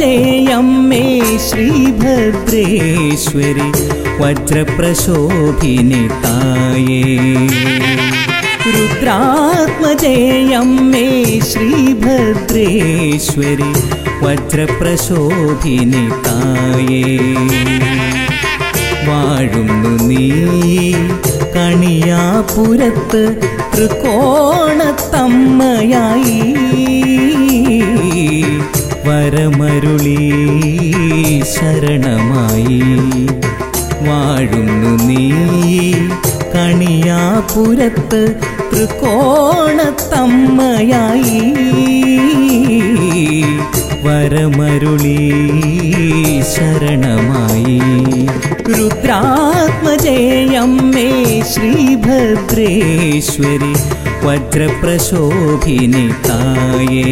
രുദ്രാത്മജയമ്മേ ശ്രീഭദ്രേശ്വരി വജ്രപ്രശോഭിനി തായേ രുദ്രാത്മജയമ്മേ ശ്രീഭദ്രേശ്വരി വജ്രപ്രശോഭിനി തായേ വാഴുന്നു നീ കണിയാപുരത്ത് തൃക്കോണത്തമ്മയായി വരമരുളി ശരണമായി വാഴുന്നു നീ കണിയാപുരത്ത് തൃക്കോണത്തമ്മയായി വരമരുളി ശരണമായി രുദ്രാത്മജയമ്മേ ശ്രീഭദ്രേശ്വരി വജ്രപ്രശോഭിനി തായേ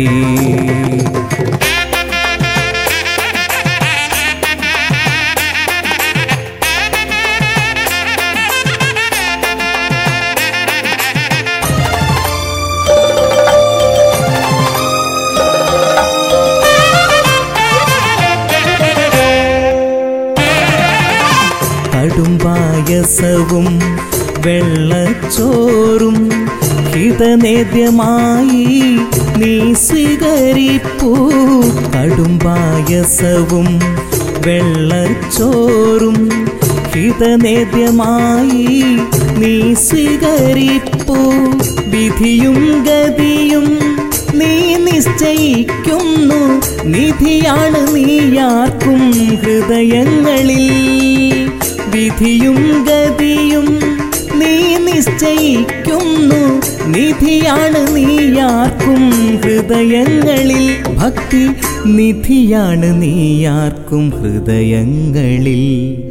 കടുംപായസവും വെള്ളച്ചോറും ഹിതനേദ്യമായി നീ സ്വീകരിപ്പൂ കടുംപായസവും വെള്ളച്ചോറും ഹിതനേദ്യമായി നീ സ്വീകരിപ്പൂ വിധിയും ഗതിയും നീ നിശ്ചയിക്കുന്നു നിധിയാണ് നീയാർക്കും ഹൃദയങ്ങളിൽ വിധിയും ഗതിയും നീ നിശ്ചയിക്കുന്നു നിധിയാണ് നീയാർക്കും ഹൃദയങ്ങളിൽ ഭക്തി നിധിയാണ് നീയാർക്കും ഹൃദയങ്ങളിൽ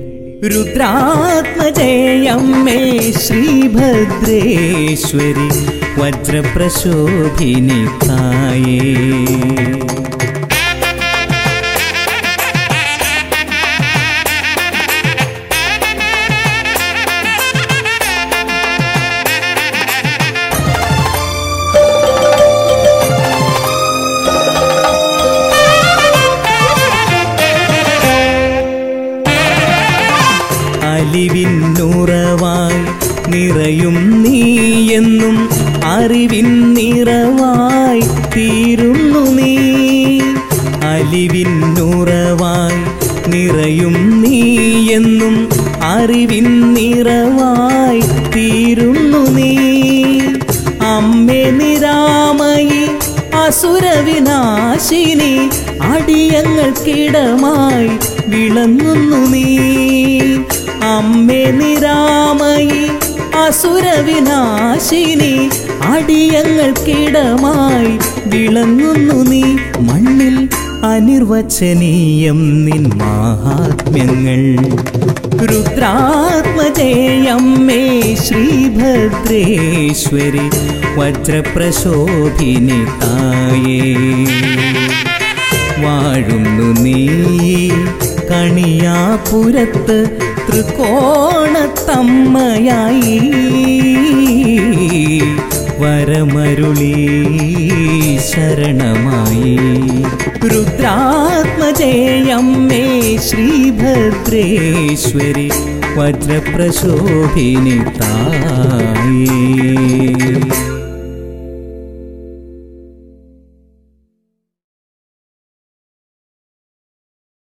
രുദ്രാത്മജയമ്മേ ശ്രീഭദ്രേശ്വരി വജ്രപ്രശോഭിനി തായേ അലിവിന്നുറവായി നിറയും നീയെന്നും അറിവിൻ നിറവായി തീരുന്നു നീ അലിവിന്നുറവായി നിറയും നീയെന്നും അറിവിൻ നിറവായി തീരുന്നു നീ അമ്മേ നിരാമയി അസുരവിനാശിനി അടിയങ്ങൾക്കിടമായി വിളങ്ങുന്നു നീ അമ്മേ നിരാമയി അസുരവിനാശിനി അടിയങ്ങൾക്കിടമായി വിളങ്ങുന്നു നീ മണ്ണിൽ അനിർവചനീയം നിൻ മാഹാത്മ്യങ്ങൾ രുദ്രാത്മജയമ്മേ ശ്രീഭദ്രേശ്വരി വജ്രപ്രശോഭിനി തായേ വാഴുന്നു നീ കണിയാപുരത്ത് തൃക്കോണത്തമ്മയായി വരമരുളി ശരണമായി രുദ്രാത്മജയമ്മേ ശ്രീഭദ്രേശ്വരി വജ്രപ്രശോഭിനി തായേ